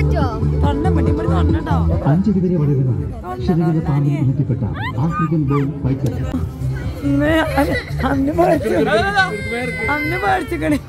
പറ്റുമോ തൊണ്ട പറ്റി ഇവിടെ തൊണ്ടോ അഞ്ചുകുതിര വളരുന്ന ക്ഷണികത പാമ്പിൽ വിധിക്കപ്പെട്ട ആഫ്രിക്കൻ ബോൾ ഫൈറ്റർ അന്ന് പഠിച്ചു അന്ന് പഠിച്ചിക്കണേ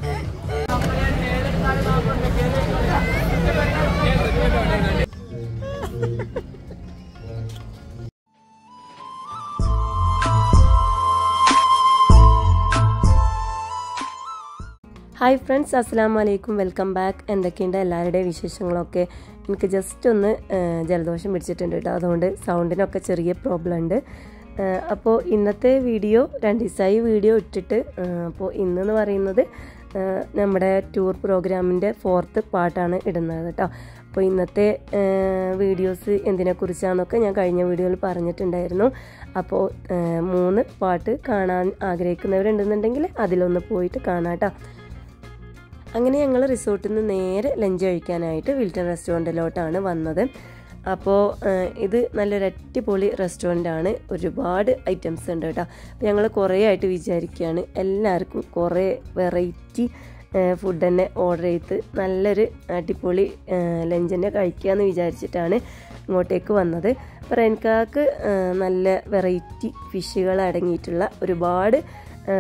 ഹായ് ഫ്രണ്ട്സ് അസ്സാം വലൈക്കും വെൽക്കം ബാക്ക് എന്തൊക്കെയുണ്ട് എല്ലാവരുടെയും വിശേഷങ്ങളൊക്കെ എനിക്ക് ജസ്റ്റ് ഒന്ന് ആ, ജലദോഷം പിടിച്ചിട്ടുണ്ട് കേട്ടോ അതുകൊണ്ട് സൗണ്ടിനൊക്കെ ചെറിയ പ്രോബ്ലം ഉണ്ട് ആ, അപ്പോൾ ഇന്നത്തെ വീഡിയോ രണ്ട് ദിവസമായി വീഡിയോ ഇട്ടിട്ട് ആ, അപ്പോൾ ഇന്നെന്ന് പറയുന്നത് ആ, നമ്മുടെ ടൂർ പ്രോഗ്രാമിൻ്റെ ഫോർത്ത് പാർട്ടാണ് ഇടുന്നത് കേട്ടോ അപ്പോൾ ഇന്നത്തെ വീഡിയോസ് എന്തിനെക്കുറിച്ചാണെന്നൊക്കെ ഞാൻ കഴിഞ്ഞ വീഡിയോയിൽ പറഞ്ഞിട്ടുണ്ടായിരുന്നു അപ്പോൾ ആ, മൂന്ന് പാട്ട് കാണാൻ ആഗ്രഹിക്കുന്നവരുണ്ടെന്നുണ്ടെങ്കിൽ അതിലൊന്ന് പോയിട്ട് കാണാം കേട്ടോ അങ്ങനെ ഞങ്ങൾ റിസോർട്ടിൽ നിന്ന് നേരെ ലഞ്ച് കഴിക്കാനായിട്ട് വിൽട്ടൺ റെസ്റ്റോറൻറ്റിലോട്ടാണ് വന്നത് അപ്പോൾ ഇത് നല്ലൊരു അടിപൊളി റെസ്റ്റോറൻ്റ് ആണ് ഒരുപാട് ഐറ്റംസ് ഉണ്ട് കേട്ടോ അപ്പോൾ ഞങ്ങൾ കുറേ ആയിട്ട് വിചാരിക്കുകയാണ് എല്ലാവർക്കും കുറേ വെറൈറ്റി ഫുഡ് തന്നെ ഓർഡർ ചെയ്ത് നല്ലൊരു അടിപൊളി ലഞ്ച് തന്നെ കഴിക്കാമെന്ന് വിചാരിച്ചിട്ടാണ് ഇങ്ങോട്ടേക്ക് വന്നത് അപ്പോൾ റെൻകാക്ക് നല്ല വെറൈറ്റി ഫിഷുകൾ അടങ്ങിയിട്ടുള്ള ഒരുപാട് ആ,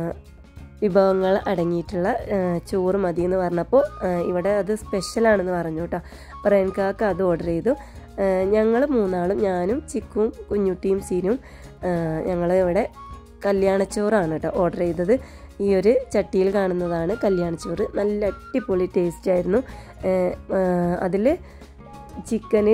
വിഭവങ്ങൾ അടങ്ങിയിട്ടുള്ള ആ, ചോറ് മതി എന്ന് പറഞ്ഞപ്പോൾ ആ, ഇവിടെ അത് സ്പെഷ്യലാണെന്ന് പറഞ്ഞു കേട്ടോ അപ്പോൾ റെൻകാക്ക് അത് ഓർഡർ ചെയ്തു ഞങ്ങൾ മൂന്നാളും ഞാനും ചിക്കും കുഞ്ഞുട്ടിയും സീനും ഞങ്ങൾ ഇവിടെ കല്യാണച്ചോറാണ് കേട്ടോ ഓർഡർ ചെയ്തത് ഈ ഒരു ചട്ടിയിൽ കാണുന്നതാണ് കല്യാണച്ചോറ് നല്ല അടിപൊളി ടേസ്റ്റ് ആയിരുന്നു അതിൽ ചിക്കന്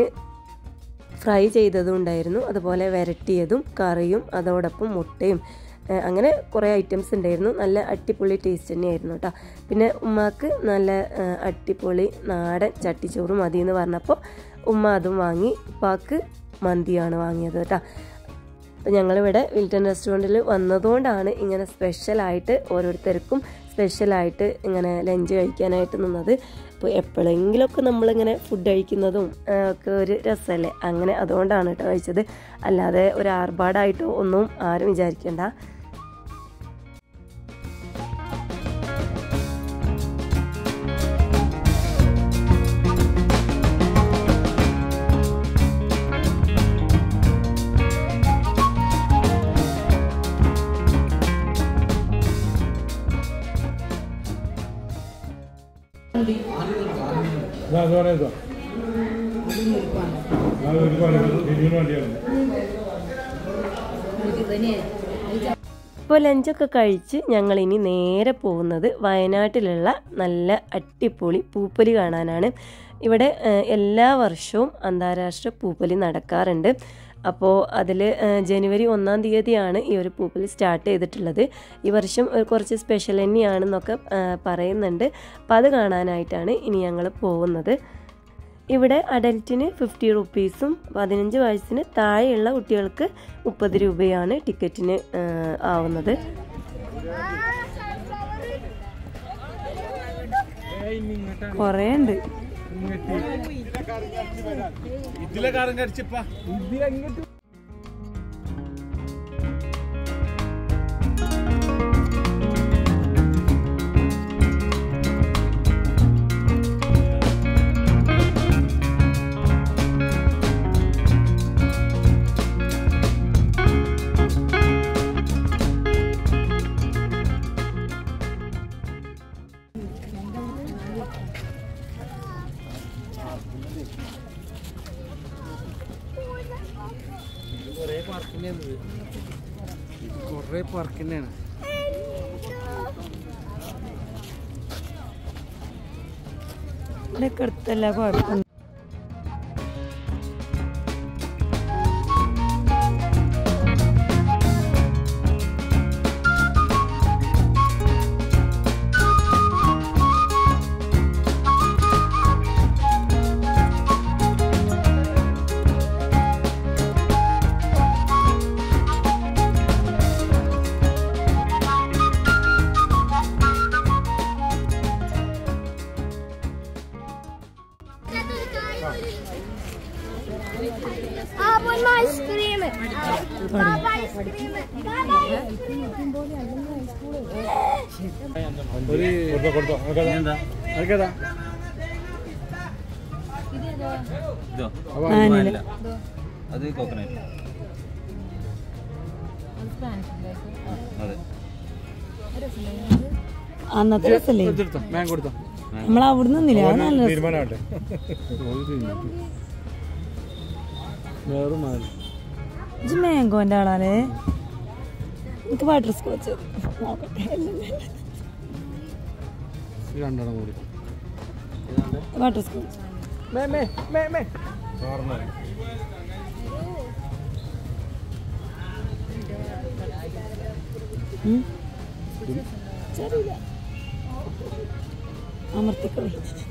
ഫ്രൈ ചെയ്തതും ഉണ്ടായിരുന്നു അതുപോലെ വരട്ടിയതും കറിയും അതോടൊപ്പം മുട്ടയും ഏഹ് അങ്ങനെ കുറേ ഐറ്റംസ് ഉണ്ടായിരുന്നു നല്ല അടിപൊളി ടേസ്റ്റ് തന്നെയായിരുന്നു കേട്ടോ പിന്നെ ഉമ്മാക്ക് നല്ല ഏഹ് അടിപൊളി നാടൻ ചട്ടിച്ചോറ് മതി എന്ന് പറഞ്ഞപ്പോൾ ഉമ്മ അതും വാങ്ങി ഉപ്പാക്ക് മന്തിയാണ് വാങ്ങിയത് കേട്ടോ അപ്പോൾ ഞങ്ങളിവിടെ വിൽട്ടൺ റെസ്റ്റോറൻറ്റിൽ വന്നതുകൊണ്ടാണ് ഇങ്ങനെ സ്പെഷ്യലായിട്ട് ഓരോരുത്തർക്കും സ്പെഷ്യലായിട്ട് ഇങ്ങനെ ലഞ്ച് കഴിക്കാനായിട്ട് നിന്നത് അപ്പോൾ എപ്പോഴെങ്കിലുമൊക്കെ നമ്മളിങ്ങനെ ഫുഡ് കഴിക്കുന്നതും ആ, ഒക്കെ ഒരു രസമല്ലേ അങ്ങനെ അതുകൊണ്ടാണ് കേട്ടോ കഴിച്ചത് അല്ലാതെ ഒരു ആർഭാടായിട്ടോ ഒന്നും ആരും വിചാരിക്കണ്ട ഇപ്പോൾ ലഞ്ചൊക്കെ കഴിച്ച് ഞങ്ങൾ ഇനി നേരെ പോകുന്നത് വയനാട്ടിലുള്ള നല്ല അട്ടിപ്പൊളി പൂപ്പൊലി കാണാനാണ് ഇവിടെ ഏഹ്, എല്ലാ വർഷവും അന്താരാഷ്ട്ര പൂപ്പൊലി നടക്കാറുണ്ട് അപ്പോൾ അതിൽ ജനുവരി ഒന്നാം തീയതിയാണ് ഈ ഒരു പൂപ്പൊലി സ്റ്റാർട്ട് ചെയ്തിട്ടുള്ളത് ഈ വർഷം ഒരു കുറച്ച് സ്പെഷ്യൽ തന്നെയാണെന്നൊക്കെ ഏഹ്, പറയുന്നുണ്ട് അപ്പോൾ അത് കാണാനായിട്ടാണ് ഇനി ഞങ്ങൾ പോകുന്നത് ഇവിടെ അഡൽറ്റിന് ഫിഫ്റ്റി റുപ്പീസും പതിനഞ്ച് വയസ്സിന് താഴെയുള്ള കുട്ടികൾക്ക് മുപ്പത് രൂപയാണ് ടിക്കറ്റിന് ആ, ആവുന്നത് കൊറേ ഉണ്ട് ഇതിലെ കാരം കടിച്ചപ്പാ കൊറേ പാർക്കിനാണ് കൊറേ പാർക്കിനാണ് ഇവിടെയൊക്കെ അടുത്തല്ല കുഴപ്പം Ah, buon ice cream. Baba ice cream. Baba. ഒരു കൊടുത്തോ കൊടുത്തോ എന്താ അതൊക്കെതാ ഇതോ ആനില അല്ല. അത് കോക്കനട്ട് അതെ അന്നത്തെ രസല്ലേ എടുത്തോ മാങ്കോ കൊടുത്തോ നമ്മൾ അവിടെ നിന്നില്ല അത് നല്ല രസം തീരുമാനമാട്ടെ വേറെ മാറി ഇജ്ജ് മാങ്കോന്റെ ആളാലേ എനിക്ക് വാട്ടർ സ്കോച്ച് നോക്കട്ടെ രണ്ടെണ്ണം കൂടി വാട്ടർ സ്കോച്ച് മേ മേ മേ മേ അമർത്തിക്കളി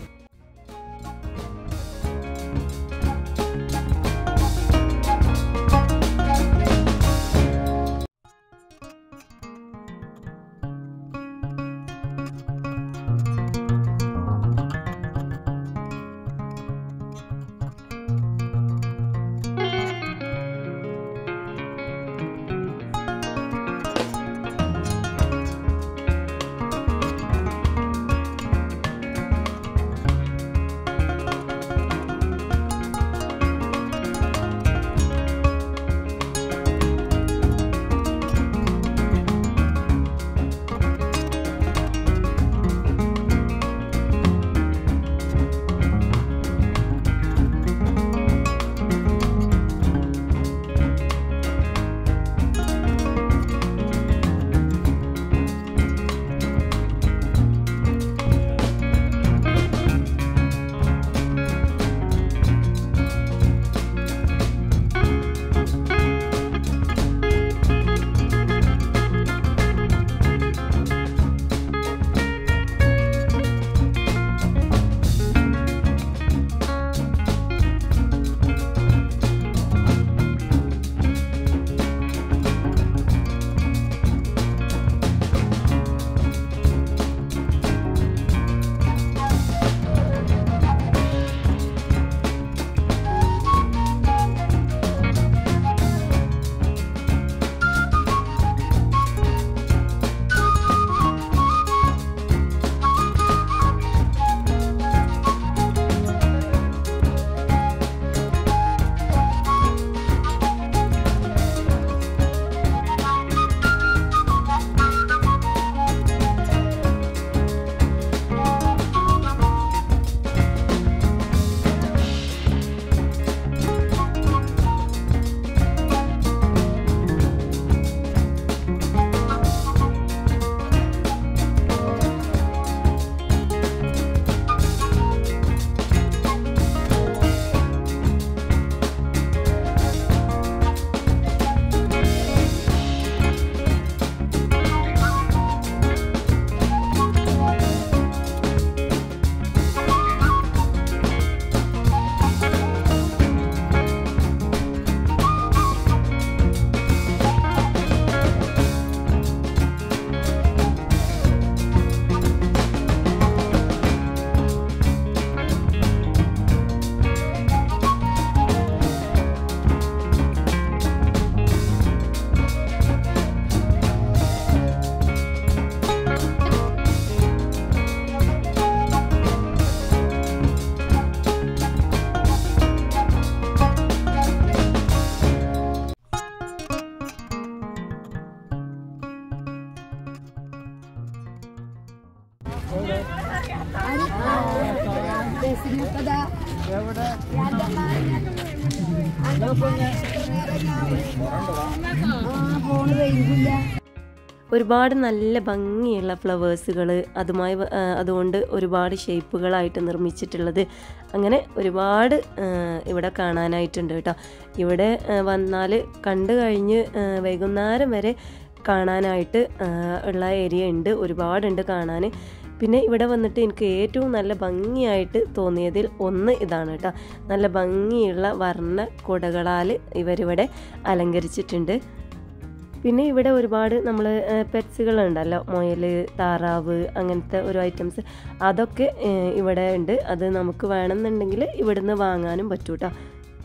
ഒരുപാട് നല്ല ഭംഗിയുള്ള ഫ്ലവേഴ്സുകൾ അതുമായി വ- ആ, അതുകൊണ്ട് ഒരുപാട് ഷേപ്പുകളായിട്ട് നിർമ്മിച്ചിട്ടുള്ളത് അങ്ങനെ ഒരുപാട് ആ, ഇവിടെ കാണാനായിട്ടുണ്ട് കേട്ടോ ഇവിടെ വന്നാൽ കണ്ടു കഴിഞ്ഞ് ആ, വൈകുന്നേരം വരെ കാണാനായിട്ട് ആ, ഉള്ള ഏരിയ ഉണ്ട് ഒരുപാടുണ്ട് കാണാൻ പിന്നെ ഇവിടെ വന്നിട്ട് എനിക്ക് ഏറ്റവും നല്ല ഭംഗിയായിട്ട് തോന്നിയതിൽ ഒന്ന് ഇതാണ് കേട്ടോ നല്ല ഭംഗിയുള്ള വർണ്ണ കുടകളാൽ ഇവരിവിടെ അലങ്കരിച്ചിട്ടുണ്ട് പിന്നെ ഇവിടെ ഒരുപാട് നമ്മൾ പെറ്റ്സുകളുണ്ടല്ലോ മുയൽ താറാവ് അങ്ങനത്തെ ഒരു ഐറ്റംസ് അതൊക്കെ ഏഹ്, ഇവിടെ ഉണ്ട് അത് നമുക്ക് വേണമെന്നുണ്ടെങ്കിൽ ഇവിടുന്ന് വാങ്ങാനും പറ്റൂ കേട്ടോ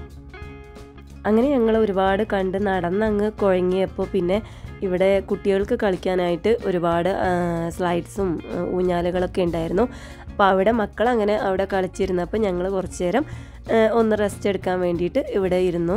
അങ്ങനെ ഞങ്ങൾ ഒരുപാട് കണ്ട് നടന്നങ്ങ് കുഴങ്ങിയപ്പോൾ പിന്നെ ഇവിടെ കുട്ടികൾക്ക് കളിക്കാനായിട്ട് ഒരുപാട് സ്ലൈഡ്സും ഊഞ്ഞാലുകളൊക്കെ ഉണ്ടായിരുന്നു അപ്പോൾ അവിടെ മക്കൾ അങ്ങനെ അവിടെ കളിച്ചിരുന്നപ്പോൾ ഞങ്ങൾ കുറച്ച് നേരം ഏഹ് ഒന്ന് റെസ്റ്റ് എടുക്കാൻ വേണ്ടിയിട്ട് ഇവിടെ ഇരുന്നു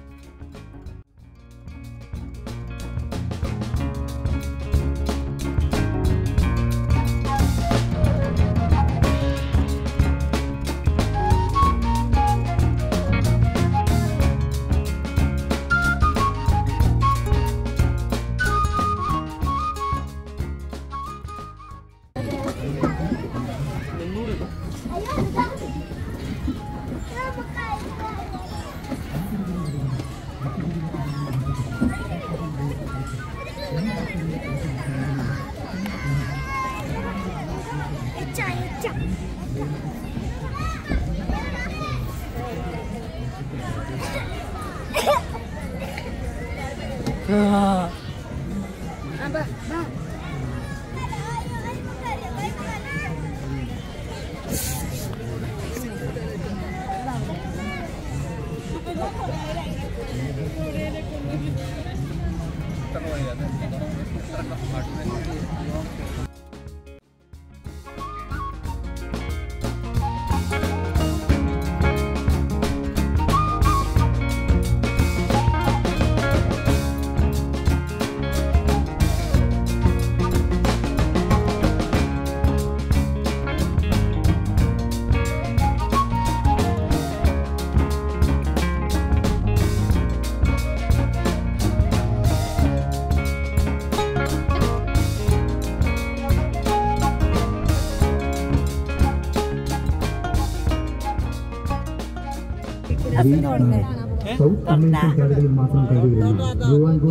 സൗത്ത് അമേരിക്കൻ കാടുകളിൽ മാത്രം കണ്ടുവരുന്ന യുവാൻഗോ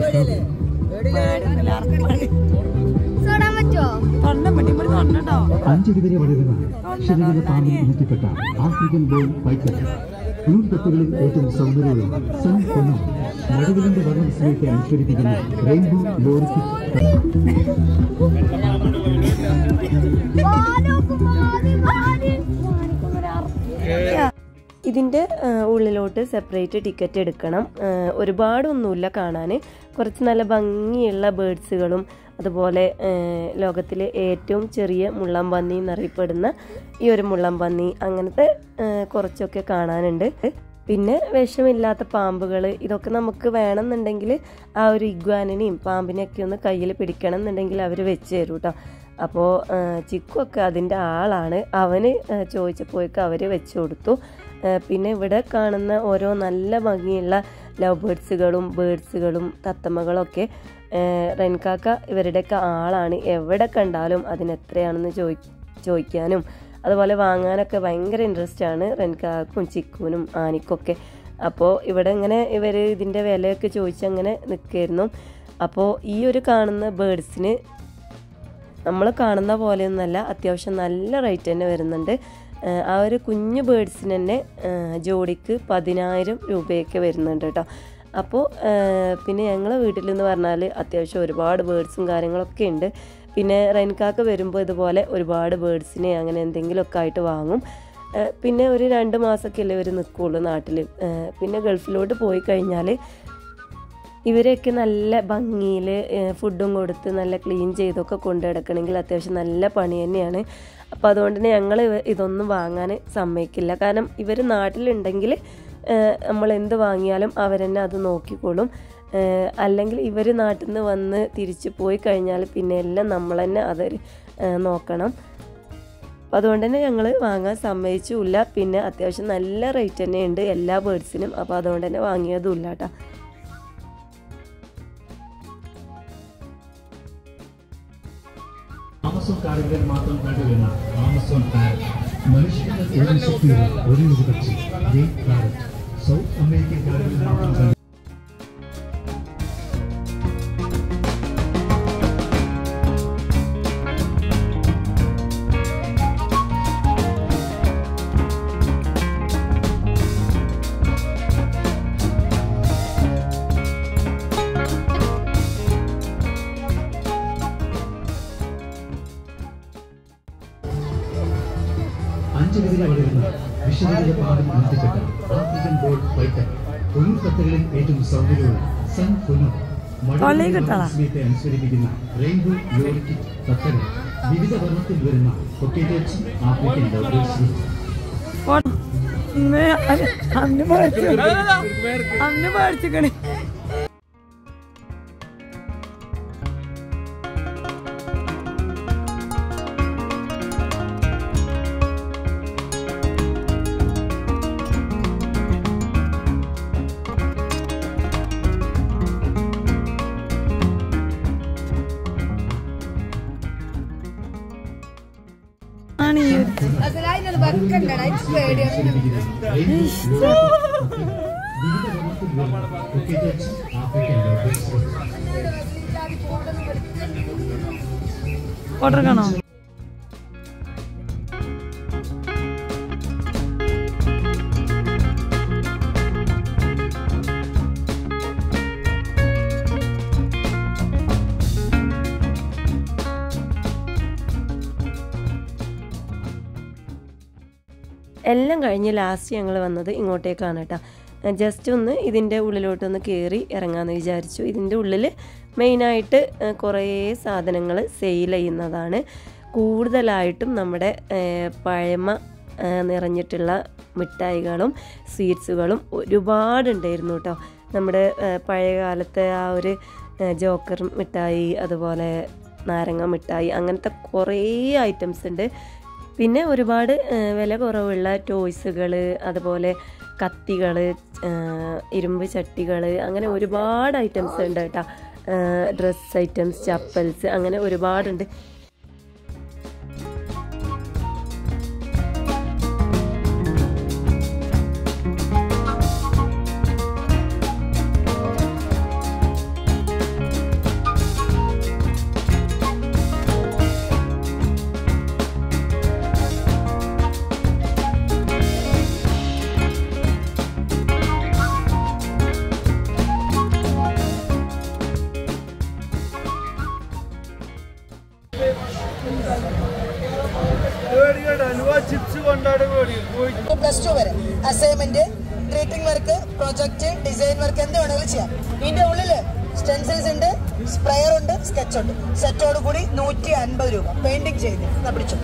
തൊടാൻ പറ്റുമോ തൊണ്ട മടി ഇവിടെ തൊണ്ടോ അഞ്ചടി വരെ വളരുന്ന ക്ഷണിക പാമ്പിൽ ഇനത്തിൽപ്പെട്ട ആഫ്രിക്കൻ ബോൺ പൈക്കർ യൂണിക്കത്തുകളിൽ ഏറ്റവും സൗന്ദര്യവും സൺ കൊന്നും നടുവിലിന്റെ വർണ്ണവിസ്മയത്തെ അനുസ്മരിപ്പിക്കുന്ന റെയിൻബോ ലോറിക്കിക് ഇതിൻ്റെ ഉള്ളിലോട്ട് സെപ്പറേറ്റ് ടിക്കറ്റ് എടുക്കണം ആ, ഒരുപാടൊന്നുമില്ല കാണാൻ കുറച്ച് നല്ല ഭംഗിയുള്ള ബേഡ്സുകളും അതുപോലെ ആ, ലോകത്തിലെ ഏറ്റവും ചെറിയ മുള്ളംപന്നി എന്നറിയപ്പെടുന്ന ഈ ഒരു മുള്ളംപന്നി അങ്ങനത്തെ ആ, കുറച്ചൊക്കെ കാണാനുണ്ട് പിന്നെ വിഷമില്ലാത്ത പാമ്പുകൾ ഇതൊക്കെ നമുക്ക് വേണമെന്നുണ്ടെങ്കിൽ ആ ഒരു ഇഗ്വാനിനെയും പാമ്പിനെയൊക്കെ ഒന്ന് കയ്യിൽ പിടിക്കണം എന്നുണ്ടെങ്കിൽ അവർ വെച്ച് തരും കേട്ടോ അപ്പോൾ ചിക്കുമൊക്കെ അതിൻ്റെ ആളാണ് അവന് ആ, ചോദിച്ചപ്പോഴേക്ക് അവർ വെച്ച് കൊടുത്തു ആ, പിന്നെ ഇവിടെ കാണുന്ന ഓരോ നല്ല ഭംഗിയുള്ള ലവ് ബേഡ്സുകളും ബേഡ്സുകളും തത്തമ്മകളൊക്കെ ആ, റെൻകാക്ക ഇവരുടെയൊക്കെ ആളാണ് എവിടെ കണ്ടാലും അതിന് എത്രയാണെന്ന് ചോദി ചോദിക്കാനും അതുപോലെ വാങ്ങാനൊക്കെ ഭയങ്കര ഇൻട്രസ്റ്റ് ആണ് റെൻകാക്കും ചിക്കുനും ആനിക്കൊക്കെ അപ്പോൾ ഇവിടെ ഇങ്ങനെ ഇവർ ഇതിൻ്റെ വിലയൊക്കെ ചോദിച്ചങ്ങനെ നിൽക്കായിരുന്നു അപ്പോൾ ഈ ഒരു കാണുന്ന ബേഡ്സിന് നമ്മൾ കാണുന്ന പോലെയൊന്നുമല്ല അത്യാവശ്യം നല്ല റേറ്റ് തന്നെ വരുന്നുണ്ട് ആ, ആ ഒരു കുഞ്ഞു ബേഡ്സിന് തന്നെ ആ, ജോഡിക്ക് പതിനായിരം രൂപയൊക്കെ വരുന്നുണ്ട് കേട്ടോ അപ്പോൾ ആ, പിന്നെ ഞങ്ങളെ വീട്ടിൽ എന്ന് പറഞ്ഞാൽ അത്യാവശ്യം ഒരുപാട് ബേഡ്സും കാര്യങ്ങളൊക്കെ ഉണ്ട് പിന്നെ റെൻകാക്ക വരുമ്പോൾ ഇതുപോലെ ഒരുപാട് ബേഡ്സിനെ അങ്ങനെ എന്തെങ്കിലുമൊക്കെ ആയിട്ട് വാങ്ങും ആ, പിന്നെ ഒരു രണ്ട് മാസമൊക്കെ അല്ലേ ഇവർ നിൽക്കുകയുള്ളൂ നാട്ടിൽ ആ, പിന്നെ ഗൾഫിലോട്ട് പോയി കഴിഞ്ഞാൽ ഇവരെയൊക്കെ നല്ല ഭംഗിയിൽ ഫുഡും കൊടുത്ത് നല്ല ക്ലീൻ ചെയ്തൊക്കെ കൊണ്ടു നടക്കണമെങ്കിൽ അത്യാവശ്യം നല്ല പണി തന്നെയാണ് അപ്പോൾ അതുകൊണ്ട് തന്നെ ഞങ്ങൾ ഇതൊന്നും വാങ്ങാൻ സമ്മതിക്കില്ല കാരണം ഇവർ നാട്ടിലുണ്ടെങ്കിൽ നമ്മൾ എന്ത് വാങ്ങിയാലും അവരെന്നെ അത് നോക്കിക്കോളും ഏഹ് അല്ലെങ്കിൽ ഇവർ നാട്ടിൽ നിന്ന് വന്ന് തിരിച്ചു പോയി കഴിഞ്ഞാൽ പിന്നെ എല്ലാം നമ്മൾ തന്നെ അത് നോക്കണം അപ്പോൾ അതുകൊണ്ട് തന്നെ ഞങ്ങൾ വാങ്ങാൻ സമ്മതിച്ചില്ല പിന്നെ അത്യാവശ്യം നല്ല റേറ്റ് തന്നെയുണ്ട് എല്ലാ ബേഡ്സിനും അപ്പോൾ അതുകൊണ്ട് തന്നെ വാങ്ങിയതും ഇല്ല കേട്ടോ ആമസോൺ കാടുകളിൽ മാത്രം കണ്ടുവരുന്ന ആമസോൺ പാരറ്റ് മനുഷ്യന്റെ ഒരു ശക്തിയുടെ ഒരു ഒരു പക്ഷി ഗ്രേറ്റ് പാരറ്റ് സൗത്ത് അമേരിക്കൻ കാടുകളിൽ മാത്രം കണ്ടു അഞ്ചു വരെ വളരുന്ന വിഷവരിത പാമ്പിൽ ഇനത്തിൽപ്പെട്ട ആഫ്രിക്കൻ ബോൾ പൈക്കർ ഉൾക്കത്തുകളിൽ ഏറ്റവും സൗന്ദര്യവും സൺ കുന്നു തൊള്ളയിൽ കിട്ടണോ? സ്മീത്തെ അനുസ്മരിപ്പിക്കുന്ന റെയിൻബോ ലോറിക്കിറ്റ് തത്തകൾ വിവിധ വർണ്ണത്തിൽ വരുന്ന കൊക്കേറ്റേറ്റ്സും ആഫ്രിക്കൻ ഡോഗ്സും ഇന്ന് അ- അന്ന് പേടിച്ചു അന്ന് പേടിച്ചിക്കണേ ആണ് ഈ ഒരു അതിനായിട്ട് വെക്കണ്ടടാ എനിക്ക് പേടിയാണ് ഓർഡർ കാണോ എല്ലാം കഴിഞ്ഞ് ലാസ്റ്റ് ഞങ്ങൾ വന്നത് ഇങ്ങോട്ടേക്കാണ് കേട്ടോ ജസ്റ്റ് ഒന്ന് ഇതിൻ്റെ ഉള്ളിലോട്ടൊന്ന് കയറി ഇറങ്ങാമെന്ന് വിചാരിച്ചു ഇതിൻ്റെ ഉള്ളിൽ മെയിനായിട്ട് കുറേ സാധനങ്ങൾ സെയിൽ ചെയ്യുന്നതാണ് കൂടുതലായിട്ടും നമ്മുടെ ഏഹ്, പഴമ ഏഹ്, നിറഞ്ഞിട്ടുള്ള മിഠായികളും സ്വീറ്റ്സുകളും ഒരുപാടുണ്ടായിരുന്നു കേട്ടോ നമ്മുടെ ഏഹ്, പഴയ കാലത്തെ ആ ഒരു ഏഹ്, ജോക്കർ മിഠായി അതുപോലെ നാരങ്ങ മിഠായി അങ്ങനത്തെ കുറേ ഐറ്റംസ് ഉണ്ട് പിന്നെ ഒരുപാട് ഏഹ്, വില കുറവുള്ള ടോയ്സുകൾ അതുപോലെ കത്തികൾ ഇരുമ്പ് ചട്ടികൾ അങ്ങനെ ഒരുപാട് ഐറ്റംസ് ഉണ്ട് കേട്ടോ ഡ്രസ് ഐറ്റംസ് ചപ്പൽസ് അങ്ങനെ ഒരുപാടുണ്ട് ചിപ്സ് കൊണ്ടാടും പ്ലസ് ടു വരെ assignment treating work project design work എന്ത് വേണമെങ്കിലും ചെയ്യാം ഇതിന്റെ ഉള്ളില് സ്റ്റെൻസിൽസ് ഉണ്ട് സ്പ്രെയർ ഉണ്ട് സ്കെച്ച് ഉണ്ട് സെറ്റോട് കൂടി നൂറ്റി അൻപത് രൂപ പെയിന്റിംഗ് ചെയ്ത് എന്നാ പിടിച്ചു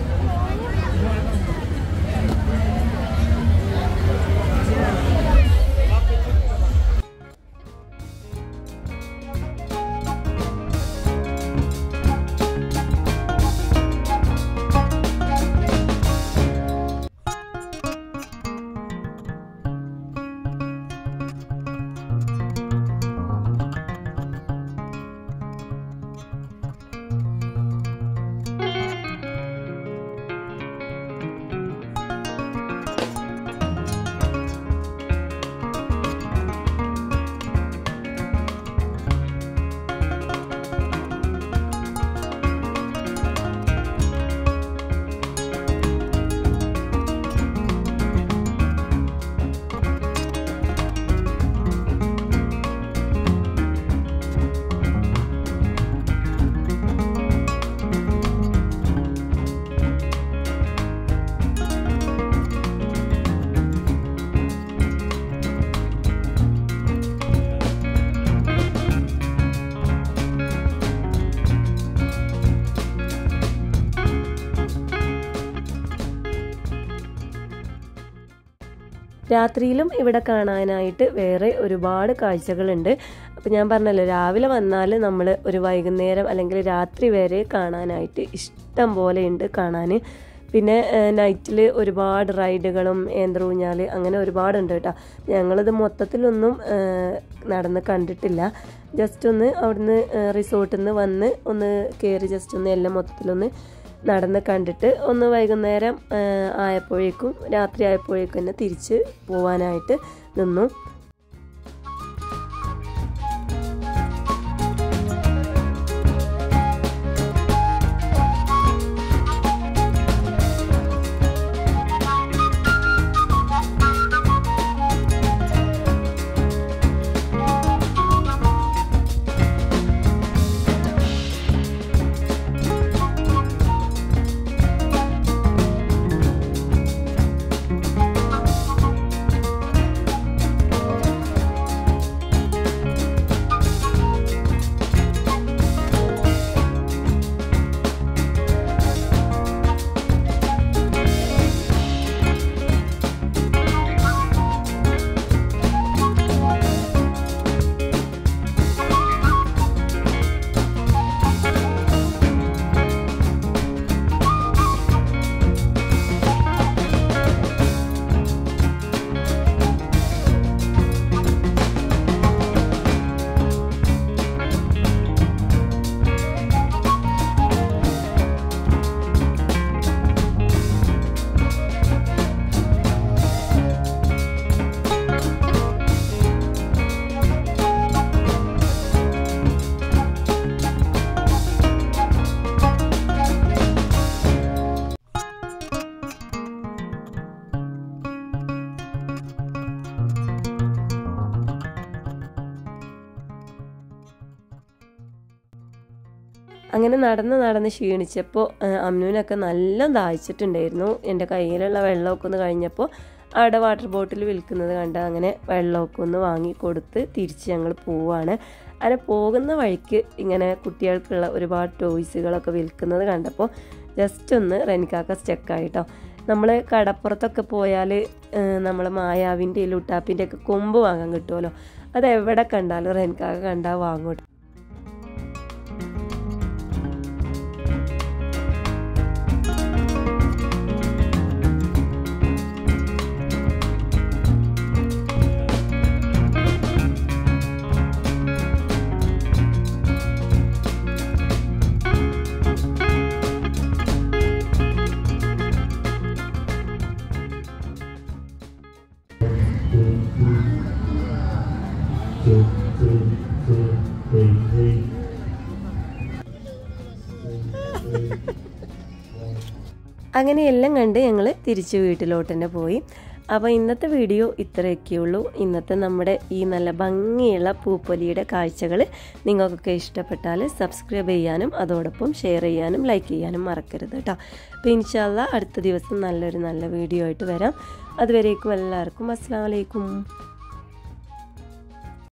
രാത്രിയിലും ഇവിടെ കാണാനായിട്ട് വേറെ ഒരുപാട് കാഴ്ചകളുണ്ട് അപ്പോൾ ഞാൻ പറഞ്ഞല്ലോ രാവിലെ വന്നാൽ നമ്മൾ ഒരു വൈകുന്നേരം അല്ലെങ്കിൽ രാത്രി വരെ കാണാനായിട്ട് ഇഷ്ടം പോലെ ഉണ്ട് കാണാൻ പിന്നെ നൈറ്റിൽ ഒരുപാട് റൈഡുകളും യന്ത്രൂഞ്ഞാൽ അങ്ങനെ ഒരുപാടുണ്ട് കേട്ടോ ഞങ്ങളിത് മൊത്തത്തിലൊന്നും ആ, നടന്ന് കണ്ടിട്ടില്ല ജസ്റ്റ് ഒന്ന് അവിടുന്ന് റിസോർട്ടിൽ നിന്ന് വന്ന് ഒന്ന് കയറി ജസ്റ്റ് ഒന്ന് എല്ലാം മൊത്തത്തിലൊന്ന് നടന്ന് കണ്ടിട്ട് ഒന്ന് വൈകുന്നേരം ആ, ആയപ്പോഴേക്കും രാത്രി ആയപ്പോഴേക്കും തന്നെ തിരിച്ച് പോവാനായിട്ട് നിന്നു അങ്ങനെ നടന്ന് നടന്ന് ക്ഷീണിച്ചപ്പോൾ അമ്നുവിനൊക്കെ നല്ല ദാഹിച്ചിട്ടുണ്ടായിരുന്നു എൻ്റെ കയ്യിലുള്ള വെള്ളമൊക്കെ ഒന്ന് കഴിഞ്ഞപ്പോൾ അവിടെ വാട്ടർ ബോട്ടിൽ വിൽക്കുന്നത് കണ്ട് അങ്ങനെ വെള്ളമൊക്കെ ഒന്ന് വാങ്ങി കൊടുത്ത് തിരിച്ച് ഞങ്ങൾ പോവാണ് അങ്ങനെ പോകുന്ന വഴിക്ക് ഇങ്ങനെ കുട്ടികൾക്കുള്ള ഒരുപാട് ടോയ്സുകളൊക്കെ വിൽക്കുന്നത് കണ്ടപ്പോൾ ജസ്റ്റ് ഒന്ന് റെനിക്കാക്ക സ്റ്റക്കായിട്ടോ നമ്മൾ കടപ്പുറത്തൊക്കെ പോയാൽ നമ്മൾ മായാവിൻ്റെ ലുട്ടാപ്പിൻ്റെ ഒക്കെ കൊമ്പ് വാങ്ങാൻ കിട്ടുമല്ലോ അത് എവിടെ കണ്ടാലും റെനിക്കാക്ക കണ്ടാൽ വാങ്ങും അങ്ങനെ എല്ലാം കണ്ട് ഞങ്ങൾ തിരിച്ച് വീട്ടിലോട്ട് തന്നെ പോയി അപ്പോൾ ഇന്നത്തെ വീഡിയോ ഇത്രയൊക്കെയുള്ളൂ ഇന്നത്തെ നമ്മുടെ ഈ നല്ല ഭംഗിയുള്ള പൂപ്പൊലിയുടെ കാഴ്ചകൾ നിങ്ങൾക്കൊക്കെ ഇഷ്ടപ്പെട്ടാൽ സബ്സ്ക്രൈബ് ചെയ്യാനും അതോടൊപ്പം ഷെയർ ചെയ്യാനും ലൈക്ക് ചെയ്യാനും മറക്കരുത് കേട്ടോ അപ്പോൾ ഇൻഷാല്ല അടുത്ത ദിവസം നല്ലൊരു നല്ല വീഡിയോ ആയിട്ട് വരാം അതുവരേക്കും എല്ലാവർക്കും അസ്സാം വലൈക്കും